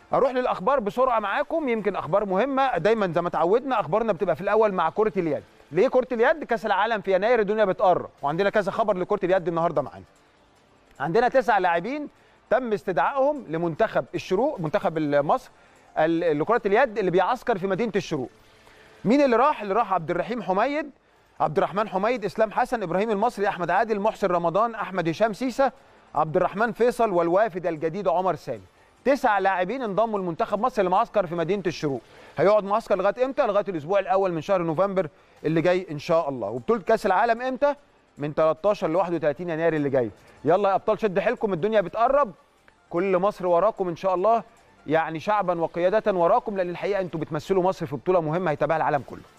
اروح للاخبار بسرعه معاكم يمكن اخبار مهمه دايما زي ما اتعودنا اخبارنا بتبقى في الاول مع كره اليد ليه كره اليد كاس العالم في يناير الدنيا بتقرب وعندنا كذا خبر لكره اليد النهارده معانا عندنا تسع لاعبين تم استدعائهم لمنتخب الشروق منتخب مصر ال- لكره اليد اللي بيعسكر في مدينه الشروق مين اللي راح اللي راح عبد الرحيم حميد عبد الرحمن حميد اسلام حسن ابراهيم المصري احمد عادل محسن رمضان احمد هشام سيسه عبد الرحمن فيصل والوافد الجديد عمر سالم تسع لاعبين انضموا لمنتخب مصر لمعسكر في مدينه الشروق هيقعد معسكر لغايه امتى لغايه الاسبوع الاول من شهر نوفمبر اللي جاي ان شاء الله وبطوله كاس العالم امتى من 13 ل 31 يناير اللي جاي يلا يا ابطال شد حيلكم الدنيا بتقرب كل مصر وراكم ان شاء الله يعني شعبا وقياده وراكم لان الحقيقه انتوا بتمثلوا مصر في بطوله مهمه هيتابعها العالم كله